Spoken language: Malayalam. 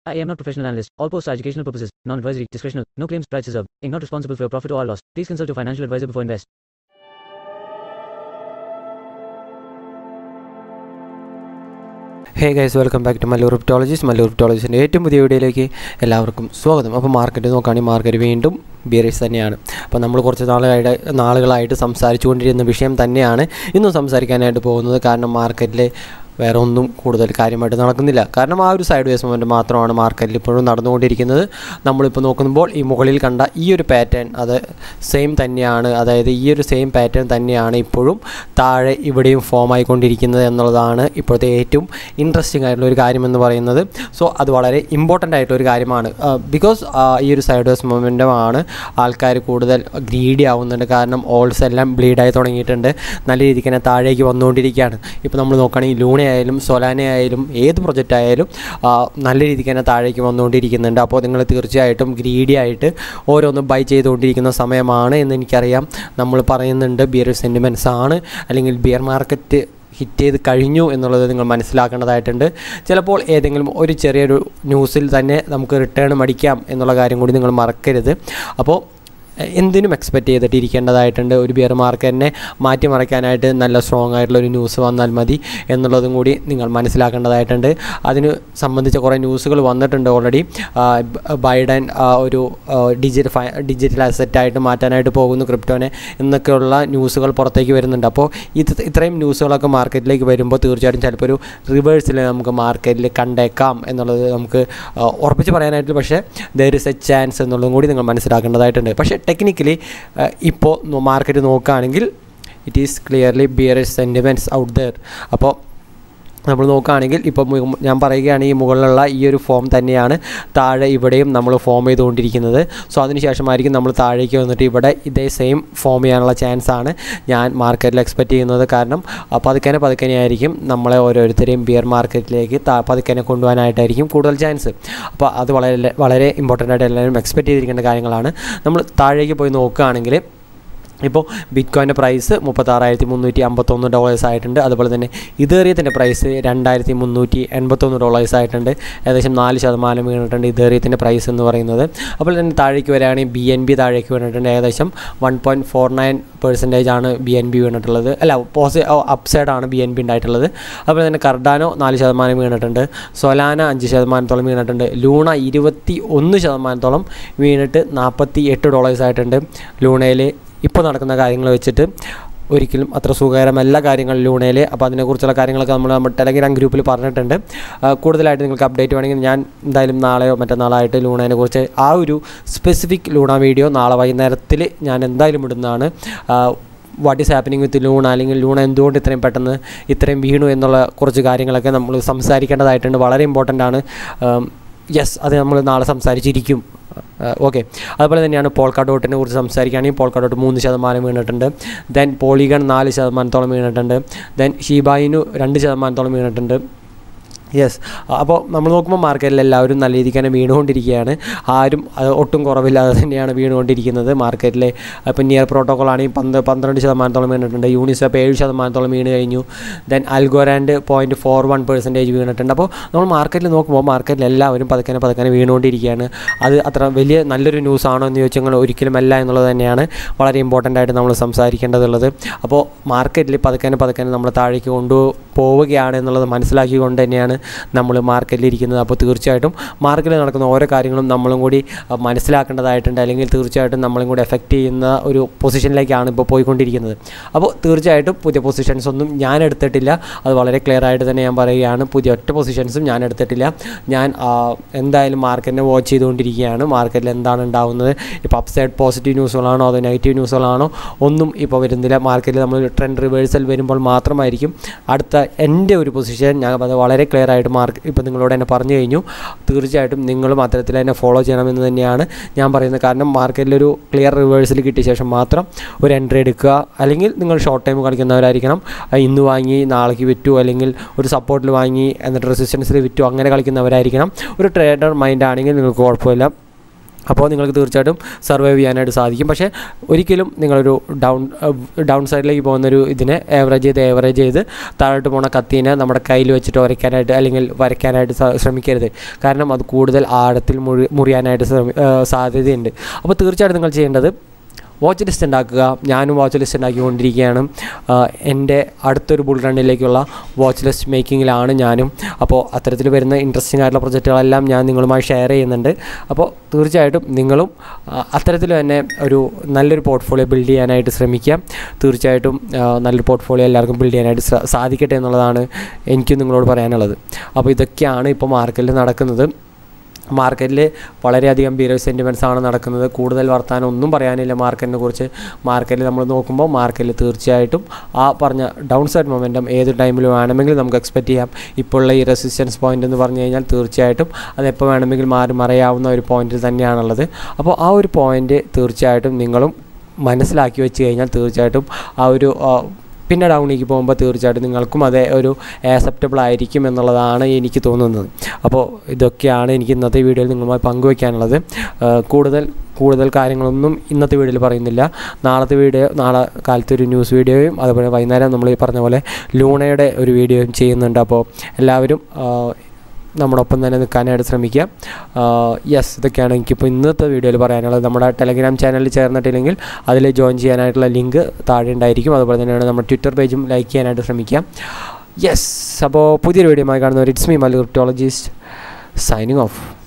I am not professional analyst. All posts are educational purposes, non-advisory, discretional, no claims, price reserved. Inc. not responsible for your profit or loss. Please consult your financial advisor before invest. Hey guys welcome back to Mallu cryptologist Mallu റിപ്റ്റോളജിസ്റ്റിൻ്റെ ഏറ്റവും പുതിയ വീഡിയോയിലേക്ക് എല്ലാവർക്കും സ്വാഗതം അപ്പോൾ മാർക്കറ്റ് നോക്കുകയാണെങ്കിൽ മാർക്കറ്റ് വീണ്ടും ബിയറേഴ്സ് തന്നെയാണ് അപ്പോൾ നമ്മൾ കുറച്ച് നാളുകളായിട്ട് നാളുകളായിട്ട് സംസാരിച്ചുകൊണ്ടിരുന്ന വിഷയം തന്നെയാണ് ഇന്നും സംസാരിക്കാനായിട്ട് പോകുന്നത് കാരണം മാർക്കറ്റിൽ വേറെ ഒന്നും കൂടുതൽ കാര്യമായിട്ട് നടക്കുന്നില്ല കാരണം ആ ഒരു സൈഡ് വേസ് മൊമെൻറ്റ് മാത്രമാണ് മാർക്കറ്റിൽ ഇപ്പോഴും നടന്നുകൊണ്ടിരിക്കുന്നത് നമ്മളിപ്പോൾ നോക്കുമ്പോൾ ഈ മുകളിൽ കണ്ട ഈ ഒരു പാറ്റേൺ അത് സെയിം തന്നെയാണ് അതായത് ഈ ഒരു സെയിം പാറ്റേൺ തന്നെയാണ് ഇപ്പോഴും താഴെ ഇവിടെയും ഫോം ആയിക്കൊണ്ടിരിക്കുന്നത് എന്നുള്ളതാണ് ഇപ്പോഴത്തെ ഏറ്റവും ഇൻട്രസ്റ്റിംഗ് ആയിട്ടുള്ള ഒരു കാര്യമെന്ന് പറയുന്നത് സോ അത് വളരെ ഇമ്പോർട്ടൻ്റ് ആയിട്ടുള്ള ഒരു കാര്യമാണ് ബിക്കോസ് ഈ ഒരു സൈഡ് വേസ് മൊമെൻറ്റമാണ് ആൾക്കാർ കൂടുതൽ ഗ്രീഡി ആവുന്നുണ്ട് കാരണം ഓൾസ് എല്ലാം ബ്ലീഡായി തുടങ്ങിയിട്ടുണ്ട് നല്ല രീതിക്ക് തന്നെ താഴേക്ക് വന്നുകൊണ്ടിരിക്കുകയാണ് ഇപ്പോൾ നമ്മൾ നോക്കുകയാണെങ്കിൽ ലൂണ ആയാലും സൊലാന ആയാലും ഏത് പ്രൊജക്റ്റ് ആയാലും ആ, നല്ല രീതിക്ക് തന്നെ താഴേക്ക് വന്നുകൊണ്ടിരിക്കുന്നുണ്ട് അപ്പോൾ നിങ്ങൾ തീർച്ചയായിട്ടും ഗ്രീഡി ആയിട്ട് ഓരോന്നും ബൈ ചെയ്തുകൊണ്ടിരിക്കുന്ന സമയമാണ് എന്ന് എനിക്കറിയാം നമ്മൾ പറയുന്നുണ്ട് ബിയർ സെൻറ്റിമെൻറ്റ്സ് ആണ് അല്ലെങ്കിൽ ബിയർ മാർക്കറ്റ് ഹിറ്റ് ചെയ്ത് കഴിഞ്ഞു എന്നുള്ളത് നിങ്ങൾ മനസ്സിലാക്കേണ്ടതായിട്ടുണ്ട് ചിലപ്പോൾ ഏതെങ്കിലും ഒരു ചെറിയൊരു ന്യൂസിൽ തന്നെ നമുക്ക് റിട്ടേൺ അടിക്കാം എന്നുള്ള കാര്യം കൂടി നിങ്ങൾ മറക്കരുത് അപ്പോൾ എന്തിനും എക്സ്പെക്റ്റ് ചെയ്തിട്ട് ഇരിക്കേണ്ടതായിട്ടുണ്ട് ഒരു ബിയർ മാർക്കറ്റിനെ മാറ്റിമറിക്കാനായിട്ട് നല്ല സ്ട്രോങ് ആയിട്ടുള്ള ഒരു ന്യൂസ് വന്നാൽ മതി എന്നുള്ളതും കൂടി നിങ്ങൾ മനസ്സിലാക്കേണ്ടതായിട്ടുണ്ട് അതിന് സംബന്ധിച്ച കുറേ ന്യൂസുകൾ വന്നിട്ടുണ്ട് ഓൾറെഡി ബൈഡൻ ആ, ഒരു ഡിജിറ്റൽ ഫൈ ഡിജിറ്റൽ അസറ്റായിട്ട് മാറ്റാനായിട്ട് പോകുന്നു ക്രിപ്റ്റോനെ എന്നൊക്കെയുള്ള ന്യൂസുകൾ പുറത്തേക്ക് വരുന്നുണ്ട് അപ്പോൾ ഇത് ഇത്രയും ന്യൂസുകളൊക്കെ മാർക്കറ്റിലേക്ക് വരുമ്പോൾ തീർച്ചയായിട്ടും ചിലപ്പോൾ ഒരു റിവേഴ്സിൽ നമുക്ക് മാർക്കറ്റിൽ കണ്ടേക്കാം എന്നുള്ളത് നമുക്ക് ആ, ഉറപ്പിച്ച് പറയാനായിട്ട് പക്ഷേ ദർ ഇസ് എ ചാൻസ് എന്നുള്ളതും കൂടി നിങ്ങൾ മനസ്സിലാക്കേണ്ടതായിട്ടുണ്ട് പക്ഷേ ടെക്നിക്കലി ഇപ്പോൾ മാർക്കറ്റ് നോക്കുകയാണെങ്കിൽ it is clearly bearish sentiments out there അപ്പോൾ നമ്മൾ നോക്കുകയാണെങ്കിൽ ഇപ്പോൾ മു- ഞാൻ പറയുകയാണെങ്കിൽ മുകളിലുള്ള ഈ ഒരു ഫോം തന്നെയാണ് താഴെ ഇവിടെയും നമ്മൾ ഫോം ചെയ്തുകൊണ്ടിരിക്കുന്നത് സോ അതിനുശേഷമായിരിക്കും നമ്മൾ താഴേക്ക് വന്നിട്ട് ഇവിടെ ഇതേ സെയിം ഫോം ചെയ്യാനുള്ള ചാൻസ് ആണ് ഞാൻ മാർക്കറ്റിൽ എക്സ്പെക്റ്റ് ചെയ്യുന്നത് കാരണം ആ, പതുക്കനെ പതുക്കനെ ആയിരിക്കും നമ്മളെ ഓരോരുത്തരെയും ബിയർ മാർക്കറ്റിലേക്ക് താ പതുക്കനെ കൊണ്ടുപോകാനായിട്ടായിരിക്കും കൂടുതൽ ചാൻസ് അപ്പോൾ അത് വളരെ വളരെ ഇമ്പോർട്ടൻ്റ് ആയിട്ട് എല്ലാവരും എക്സ്പെക്റ്റ് ചെയ്തിരിക്കേണ്ട കാര്യങ്ങളാണ് നമ്മൾ താഴേക്ക് പോയി നോക്കുകയാണെങ്കിൽ ഇപ്പോൾ ബിറ്റ് കോയിൻ്റെ പ്രൈസ് മുപ്പത്താറായിരത്തി മുന്നൂറ്റി അമ്പത്തൊന്ന് ഡോളേഴ്സ് ആയിട്ടുണ്ട് അതുപോലെ തന്നെ ഇതേറിയത്തിൻ്റെ പ്രൈസ് രണ്ടായിരത്തി മുന്നൂറ്റി എൺപത്തൊന്ന് ഡോളേഴ്സ് ആയിട്ടുണ്ട് ഏകദേശം നാല് ശതമാനം വീണിട്ടുണ്ട് ഇതേറിയത്തിൻ്റെ പ്രൈസ് എന്ന് പറയുന്നത് അപ്പോൾ തന്നെ താഴേക്ക് വരികയാണെങ്കിൽ ബി എൻ ബി താഴേക്ക് വീണിട്ടുണ്ട് ഏകദേശം one point four nine percentage ആണ് ബി എൻ ബി വീണിട്ടുള്ളത് അല്ല പോസി അപ്സൈഡ് ആണ് ബി എൻ ബി ഉണ്ടായിട്ടുള്ളത് അതുപോലെ തന്നെ കർഡാനോ നാല് ശതമാനം വീണിട്ടുണ്ട് സൊലാന അഞ്ച് ശതമാനത്തോളം വീണിട്ടുണ്ട് ലൂണ ഇരുപത്തി ഒന്ന് ശതമാനത്തോളം വീണിട്ട് നാൽപ്പത്തി എട്ട് ഡോളേഴ്സ് ആയിട്ടുണ്ട് ലൂണയിൽ ഇപ്പോൾ നടക്കുന്ന കാര്യങ്ങൾ വെച്ചിട്ട് ഒരിക്കലും അത്ര സുഖകരമല്ല കാര്യങ്ങൾ ലൂണയിൽ അപ്പോൾ അതിനെക്കുറിച്ചുള്ള കാര്യങ്ങളൊക്കെ നമ്മൾ നമ്മുടെ ടെലഗ്രാം ഗ്രൂപ്പിൽ പറഞ്ഞിട്ടുണ്ട് ആ, കൂടുതലായിട്ട് നിങ്ങൾക്ക് അപ്ഡേറ്റ് വേണമെങ്കിൽ ഞാൻ എന്തായാലും നാളെയോ മറ്റന്നാളായിട്ട് ലൂണേനെ കുറിച്ച് ആ ഒരു സ്പെസിഫിക് ലൂണ വീഡിയോ നാളെ വൈകുന്നേരത്തിൽ ഞാൻ എന്തായാലും ഇടുന്നതാണ് what is happening with Luna അല്ലെങ്കിൽ ലൂണ എന്തുകൊണ്ട് ഇത്രയും പെട്ടെന്ന് ഇത്രയും വീണു എന്നുള്ള കുറച്ച് കാര്യങ്ങളൊക്കെ നമ്മൾ സംസാരിക്കേണ്ടതായിട്ടുണ്ട് വളരെ ഇമ്പോർട്ടൻ്റ് ആണ് യെസ് അത് നമ്മൾ നാളെ സംസാരിച്ചിരിക്കും ഓക്കെ അതുപോലെ തന്നെയാണ് പോൾക്കാ ഡോട്ടിനെ കുറിച്ച് സംസാരിക്കുകയാണെങ്കിൽ പോൾക്കാ ഡോട്ട് മൂന്ന് ശതമാനം വീണിട്ടുണ്ട് ദെൻ പോളിഗൺ നാല് ശതമാനത്തോളം വീണിട്ടുണ്ട് ദെൻ ഷീബായിനു രണ്ട് ശതമാനത്തോളം വീണിട്ടുണ്ട് യെസ് അപ്പോൾ നമ്മൾ നോക്കുമ്പോൾ മാർക്കറ്റിൽ എല്ലാവരും നല്ല രീതിക്ക് തന്നെ വീണുകൊണ്ടിരിക്കുകയാണ് ആരും അത് ഒട്ടും കുറവില്ലാതെ തന്നെയാണ് വീണുകൊണ്ടിരിക്കുന്നത് മാർക്കറ്റിൽ ഇപ്പോൾ നിയർ പ്രോട്ടോകോൾ ആണെങ്കിൽ പന്ത് പന്ത്രണ്ട് ശതമാനത്തോളം വീണിട്ടുണ്ട് യൂണിസെപ്പ് ഏഴ് ശതമാനത്തോളം വീണ് കഴിഞ്ഞു then Algorand point four one percentage വീണിട്ടുണ്ട് അപ്പോൾ നമ്മൾ മാർക്കറ്റിൽ നോക്കുമ്പോൾ മാർക്കറ്റിൽ എല്ലാവരും പതുക്കനെ പതുക്കനെ വീണുകൊണ്ടിരിക്കുകയാണ് അത് അത്ര വലിയ നല്ലൊരു ന്യൂസ് ആണോ എന്ന് ചോദിച്ചാൽ ഒരിക്കലും അല്ല എന്നുള്ളത് തന്നെയാണ് വളരെ ഇമ്പോർട്ടൻ്റ് ആയിട്ട് നമ്മൾ സംസാരിക്കേണ്ടതുള്ളത് അപ്പോൾ മാർക്കറ്റിൽ പതുക്കനെ പതുക്കനെ നമ്മൾ താഴേക്ക് കൊണ്ടു പോവുകയാണ് എന്നുള്ളത് മനസ്സിലാക്കിക്കൊണ്ട് തന്നെയാണ് നമ്മൾ മാർക്കറ്റിൽ ഇരിക്കുന്നത് അപ്പോൾ തീർച്ചയായിട്ടും മാർക്കറ്റിൽ നടക്കുന്ന ഓരോ കാര്യങ്ങളും നമ്മളും കൂടി അഹ്, മനസ്സിലാക്കേണ്ടതായിട്ടുണ്ട് അല്ലെങ്കിൽ തീർച്ചയായിട്ടും നമ്മളും കൂടി എഫക്റ്റ് ചെയ്യുന്ന ഒരു പൊസിഷനിലേക്കാണ് ഇപ്പോൾ പോയിക്കൊണ്ടിരിക്കുന്നത് അപ്പോൾ തീർച്ചയായിട്ടും പുതിയ പൊസിഷൻസ് ഒന്നും ഞാൻ എടുത്തിട്ടില്ല അത് വളരെ ക്ലിയർ ആയിട്ട് തന്നെ ഞാൻ പറയുകയാണ് പുതിയ ഒറ്റ പൊസിഷൻസും ഞാൻ എടുത്തിട്ടില്ല ഞാൻ ആ, എന്തായാലും മാർക്കറ്റിനെ വാച്ച് ചെയ്തുകൊണ്ടിരിക്കുകയാണ് മാർക്കറ്റിൽ എന്താണ് ഉണ്ടാകുന്നത് ഇപ്പോൾ അപ്സൈഡ് പോസിറ്റീവ് ന്യൂസുകളാണോ അതോ നെഗറ്റീവ് ന്യൂസുകളാണോ ഒന്നും ഇപ്പോൾ വരുന്നില്ല മാർക്കറ്റിൽ നമ്മൾ ട്രെൻഡ് റിവേഴ്സൽ വരുമ്പോൾ മാത്രമായിരിക്കും അടുത്ത എൻ്റെ ഒരു പൊസിഷൻ ഞാൻ അത് വളരെ ക്ലിയർ ആയിട്ട് മാർക്ക് ഇപ്പോൾ നിങ്ങളോട് തന്നെ പറഞ്ഞു കഴിഞ്ഞു തീർച്ചയായിട്ടും നിങ്ങളും അത്തരത്തിൽ തന്നെ ഫോളോ ചെയ്യണമെന്ന് തന്നെയാണ് ഞാൻ പറയുന്നത് കാരണം മാർക്കറ്റിലൊരു ക്ലിയർ റിവേഴ്സൽ കിട്ടിയ ശേഷം മാത്രം ഒരു എൻട്രി എടുക്കുക അല്ലെങ്കിൽ നിങ്ങൾ ഷോർട്ട് ടൈം കളിക്കുന്നവരായിരിക്കണം ആ, ഇന്ന് വാങ്ങി നാളേക്ക് വിറ്റു അല്ലെങ്കിൽ ഒരു സപ്പോർട്ടിൽ വാങ്ങി എന്നിട്ട് റെസിസ്റ്റൻസിൽ വിറ്റു അങ്ങനെ കളിക്കുന്നവരായിരിക്കണം ഒരു ട്രേഡർ മൈൻഡ് ആണെങ്കിൽ നിങ്ങൾക്ക് കുഴപ്പമില്ല അപ്പോൾ നിങ്ങൾക്ക് തീർച്ചയായിട്ടും സർവൈവ് ചെയ്യാനായിട്ട് സാധിക്കും പക്ഷേ ഒരിക്കലും നിങ്ങളൊരു ഡൗൺ ഡൗൺ സൈഡിലേക്ക് പോകുന്നൊരു ഇതിനെ ഏവറേജ് ചെയ്ത് ഏവറേജ് ചെയ്ത് താഴോട്ട് പോണ കത്തീനെ നമ്മുടെ കയ്യിൽ വെച്ചിട്ട് ഉരയ്ക്കാനായിട്ട് അല്ലെങ്കിൽ വരയ്ക്കാനായിട്ട് സ- ശ്രമിക്കരുത് കാരണം അത് കൂടുതൽ ആഴത്തിൽ മുറി മുറിയാനായിട്ട് ശ്രമി ആ, സാധ്യതയുണ്ട് അപ്പോൾ തീർച്ചയായിട്ടും നിങ്ങൾ ചെയ്യേണ്ടത് വാച്ച് ലിസ്റ്റ് ഉണ്ടാക്കുക ഞാനും വാച്ച് ലിസ്റ്റ് ഉണ്ടാക്കിക്കൊണ്ടിരിക്കുകയാണ് ആ, എൻ്റെ അടുത്തൊരു ബുൾ റണ്ണിലേക്കുള്ള വാച്ച് ലിസ്റ്റ് മേക്കിങ്ങിലാണ് ഞാനും അപ്പോൾ അത്തരത്തിൽ വരുന്ന ഇൻട്രസ്റ്റിംഗ് ആയിട്ടുള്ള പ്രൊജക്റ്റുകളെല്ലാം ഞാൻ നിങ്ങളുമായി ഷെയർ ചെയ്യുന്നുണ്ട് അപ്പോൾ തീർച്ചയായിട്ടും നിങ്ങളും ആ, അത്തരത്തിൽ തന്നെ ഒരു നല്ലൊരു പോർട്ട്ഫോളിയോ ബിൽഡ് ചെയ്യാനായിട്ട് ശ്രമിക്കുക തീർച്ചയായിട്ടും ആ, നല്ലൊരു പോർട്ട്ഫോളിയോ എല്ലാവർക്കും ബിൽഡ് ചെയ്യാനായിട്ട് സാ- സാധിക്കട്ടെ എന്നുള്ളതാണ് എനിക്കും നിങ്ങളോട് പറയാനുള്ളത് അപ്പോൾ ഇതൊക്കെയാണ് ഇപ്പോൾ മാർക്കറ്റിൽ നടക്കുന്നത് മാർക്കറ്റിൽ വളരെയധികം ബീറേഴ്സ് സെൻറ്റിമെൻറ്റ്സ് ആണ് നടക്കുന്നത് കൂടുതൽ വർത്താനം ഒന്നും പറയാനില്ല മാർക്കറ്റിനെ കുറിച്ച് മാർക്കറ്റിൽ നമ്മൾ നോക്കുമ്പോൾ മാർക്കറ്റിൽ തീർച്ചയായിട്ടും ആ പറഞ്ഞ ഡൗൺ സൈഡ് മൊമെൻറ്റം ഏത് ടൈമിൽ വേണമെങ്കിലും നമുക്ക് എക്സ്പെക്റ്റ് ചെയ്യാം ഇപ്പോൾ ഉള്ള ഈ റെസിസ്റ്റൻസ് പോയിന്റ് എന്ന് പറഞ്ഞു കഴിഞ്ഞാൽ തീർച്ചയായിട്ടും അത് എപ്പോൾ വേണമെങ്കിലും മാറി മറയാവുന്ന ഒരു പോയിന്റിൽ തന്നെയാണുള്ളത് അപ്പോൾ ആ ഒരു പോയിന്റ് തീർച്ചയായിട്ടും നിങ്ങളും മനസ്സിലാക്കി വെച്ച് കഴിഞ്ഞാൽ തീർച്ചയായിട്ടും ആ ഒരു ആ, പിന്നെ ഡൗണിലേക്ക് പോകുമ്പോൾ തീർച്ചയായിട്ടും നിങ്ങൾക്കും അതേ ഒരു ആക്സെപ്റ്റബിൾ ആയിരിക്കും എന്നുള്ളതാണ് എനിക്ക് തോന്നുന്നത് അപ്പോൾ ഇതൊക്കെയാണ് എനിക്ക് ഇന്നത്തെ വീഡിയോയിൽ നിങ്ങളുമായി പങ്കുവയ്ക്കാനുള്ളത് ആ, കൂടുതൽ കൂടുതൽ കാര്യങ്ങളൊന്നും ഇന്നത്തെ വീഡിയോയിൽ പറയുന്നില്ല നാളത്തെ വീഡിയോ നാളെ കാലത്തെ ഒരു ന്യൂസ് വീഡിയോയും അതുപോലെ വൈകുന്നേരം നമ്മൾ ഈ പറഞ്ഞ പോലെ ലൂണയുടെ ഒരു വീഡിയോയും ചെയ്യുന്നുണ്ട് അപ്പോൾ എല്ലാവരും ആ, നമ്മുടെ ഒപ്പം തന്നെ നിൽക്കാനായിട്ട് ശ്രമിക്കുക യെസ് ഇതൊക്കെയാണ് എനിക്കിപ്പോൾ ഇന്നത്തെ വീഡിയോയിൽ പറയാനുള്ളത് നമ്മുടെ ടെലഗ്രാം ചാനലിൽ ചേർന്നിട്ടില്ലെങ്കിൽ അതിൽ ജോയിൻ ചെയ്യാനായിട്ടുള്ള ലിങ്ക് താഴെ ഉണ്ടായിരിക്കും അതുപോലെ തന്നെയാണ് നമ്മുടെ ട്വിറ്റർ പേജും ലൈക്ക് ചെയ്യാനായിട്ട് ശ്രമിക്കുക യെസ് അപ്പോൾ പുതിയൊരു വീഡിയോ കാണുന്നവർ it's me Mallu cryptologist signing of